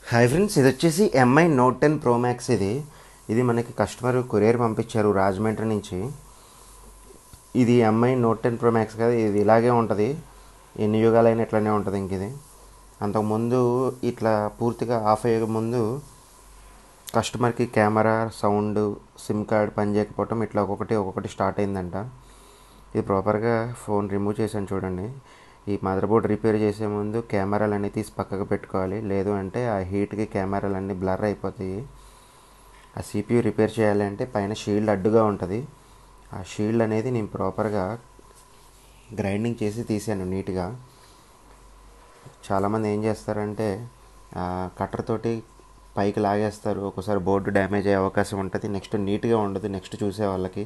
hi friends ఇది వచ్చేసి MI note ten pro max ఇది ఇది మనకి కస్టమర్ కొరియర్ పంపించారు రాజమండ్రి నుంచి ఇది MI note ten pro max కదా ఇది ఇలాగే ఉంటుంది ఎన్ని యుగాలైనా ఇట్లానే ఉంటుంది ఇంక ఇది అంతకుముందు ఇట్లా పూర్తిగా ఆఫ్ అయ్యే ముందు కస్టమర్కి కెమెరా సౌండ్ సిమ్ కార్డ్ పని చేయకపోవటం ఇట్లా ఒక్కొక్కటి ఒక్కొక్కటి స్టార్ట్ అయిందంట ఇది ప్రాపర్గా ఫోన్ రిమూవ్ చేశాను చూడండి ఈ మదర్ బోర్డ్ రిపేర్ చేసే ముందు కెమెరాలు అన్నీ తీసి పక్కకు పెట్టుకోవాలి లేదు అంటే ఆ హీట్కి కెమెరాలు అన్నీ బ్లర్ అయిపోతాయి ఆ సిపియు రిపేర్ చేయాలంటే పైన షీల్డ్ అడ్డుగా ఉంటుంది ఆ షీల్డ్ అనేది నేను ప్రాపర్గా గ్రైండింగ్ చేసి తీసాను నీట్గా చాలామంది ఏం చేస్తారంటే కట్టర్ తోటి పైకి లాగేస్తారు ఒక్కోసారి బోర్డు డ్యామేజ్ అయ్యే అవకాశం ఉంటుంది నెక్స్ట్ నీట్గా ఉండదు నెక్స్ట్ చూసే వాళ్ళకి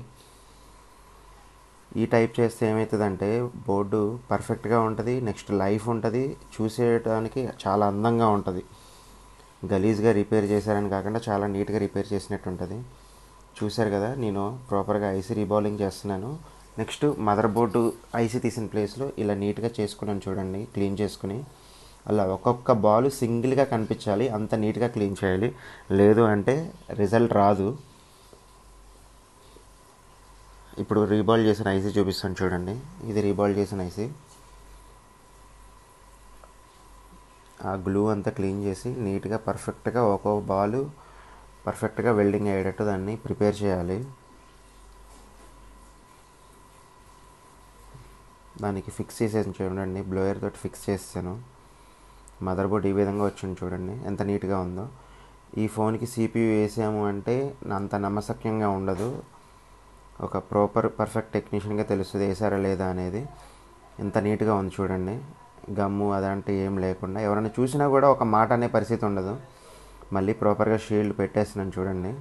ఈ టైప్ చేస్తే ఏమవుతుందంటే బోర్డు పర్ఫెక్ట్గా ఉంటుంది నెక్స్ట్ లైఫ్ ఉంటుంది చూసేయడానికి చాలా అందంగా ఉంటుంది గలీజ్గా రిపేర్ చేశారని కాకుండా చాలా నీట్గా రిపేర్ చేసినట్టు ఉంటుంది చూశారు కదా నేను ప్రాపర్గా ఐసీ రీబాలింగ్ చేస్తున్నాను నెక్స్ట్ మదర్ బోర్డు ఐసీ తీసిన ప్లేస్లో ఇలా నీట్గా చేసుకున్నాను చూడండి క్లీన్ చేసుకుని అలా ఒక్కొక్క బాల్ సింగిల్గా కనిపించాలి అంత నీట్గా క్లీన్ చేయాలి లేదు అంటే రిజల్ట్ రాదు ఇప్పుడు రీబాల్ చేసిన ఐసీ చూపిస్తాను చూడండి ఇది రీబాల్ చేసిన ఐసీ ఆ గ్లూ అంతా క్లీన్ చేసి నీట్గా పర్ఫెక్ట్గా ఒక్కొక్క బాల్ పర్ఫెక్ట్గా వెల్డింగ్ అయ్యేటట్టు దాన్ని ప్రిపేర్ చేయాలి దానికి ఫిక్స్ చేసేసి చూడండి బ్లోయర్ తోటి ఫిక్స్ చేస్తాను మదర్ బోర్డ్ ఈ విధంగా వచ్చింది చూడండి ఎంత నీట్గా ఉందో ఈ ఫోన్కి సిపియు వేసాము అంటే అంత నమ్మశక్యంగా ఉండదు ఒక ప్రాపర్ పర్ఫెక్ట్ టెక్నీషియన్గా తెలుస్తుంది వేసారా లేదా అనేది ఎంత నీట్గా ఉంది చూడండి గమ్ము అదంటే ఏం లేకుండా ఎవరైనా చూసినా కూడా ఒక మాట అనే పరిస్థితి ఉండదు మళ్ళీ ప్రాపర్గా షీల్డ్ పెట్టేస్తున్నాను చూడండి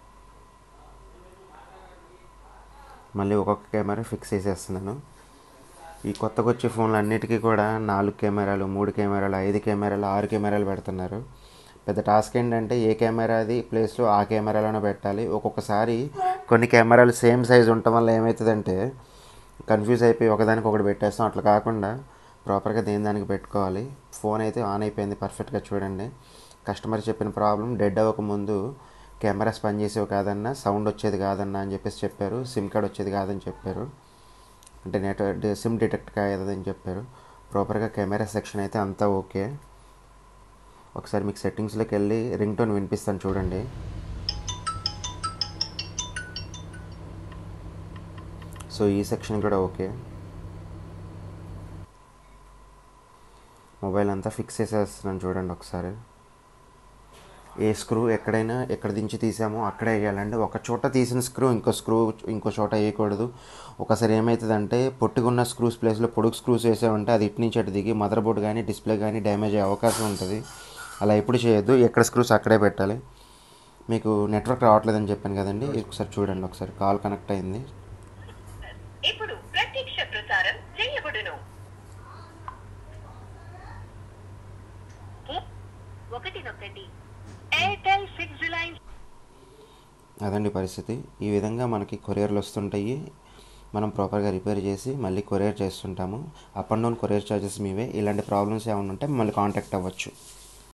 మళ్ళీ ఒక్కొక్క కెమెరా ఫిక్స్ చేసేస్తున్నాను ఈ కొత్తగా వచ్చే ఫోన్లు అన్నిటికీ కూడా నాలుగు కెమెరాలు మూడు కెమెరాలు ఐదు కెమెరాలు ఆరు కెమెరాలు పెడుతున్నారు పెద్ద టాస్క్ ఏంటంటే ఏ కెమెరాది ప్లేస్లో ఆ కెమెరాలోనే పెట్టాలి ఒక్కొక్కసారి కొన్ని కెమెరాలు సేమ్ సైజ్ ఉండటం వల్ల ఏమవుతుందంటే కన్ఫ్యూజ్ అయిపోయి ఒకదానికి ఒకటి పెట్టేస్తాం అట్లా కాకుండా ప్రాపర్గా దేని దానికి పెట్టుకోవాలి ఫోన్ అయితే ఆన్ అయిపోయింది పర్ఫెక్ట్గా చూడండి కస్టమర్ చెప్పిన ప్రాబ్లం డెడ్ అవ్వకముందు కెమెరాస్ పనిచేసేవి కాదన్నా సౌండ్ వచ్చేది కాదన్నా అని చెప్పేసి చెప్పారు సిమ్ కార్డ్ వచ్చేది కాదని చెప్పారు అంటే నెట్వర్క్ సిమ్ డిటెక్ట్ కాదని చెప్పారు ప్రాపర్గా కెమెరా సెక్షన్ అయితే అంతా ఓకే ఒకసారి మీకు సెట్టింగ్స్లోకి వెళ్ళి రింగ్ టోన్ వినిపిస్తాను చూడండి సో ఈ సెక్షన్ కూడా ఓకే మొబైల్ అంతా ఫిక్స్ చేసేస్తున్నాను చూడండి ఒకసారి ఏ స్క్రూ ఎక్కడైనా ఎక్కడ దించి తీసామో అక్కడే వేయాలండి ఒక చోట తీసిన స్క్రూ ఇంకో స్క్రూ ఇంకో చోట వేయకూడదు ఒకసారి ఏమవుతుందంటే పొట్టుకున్న స్క్రూస్ ప్లేస్లో పొడుగు స్క్రూస్ వేసామంటే అది ఇటు నుంచి అటు దిగి మదర్ బోర్డ్ కానీ డిస్ప్లే కానీ డ్యామేజ్ అయ్యే అవకాశం ఉంటుంది అలా ఎప్పుడు చేయొద్దు ఎక్కడ స్క్రూస్ అక్కడే పెట్టాలి మీకు నెట్వర్క్ రావట్లేదని చెప్పాను కదండి ఒకసారి చూడండి ఒకసారి కాల్ కనెక్ట్ అయింది ఇప్పుడు ప్రత్యక్ష ప్రసారం చేయబడును ఒకటి నొక్కండి ఎయిర్టెల్ సిక్స్ లైన్ అదండి పరిస్థితి ఈ విధంగా మనకి కొరియర్లు వస్తుంటాయి మనం ప్రాపర్గా రిపేర్ చేసి మళ్ళీ కొరియర్ చేస్తుంటాము up and down courier charges మీవే ఇలాంటి ప్రాబ్లమ్స్ ఏమైనా ఉంటే మళ్ళీ కాంటాక్ట్ అవ్వచ్చు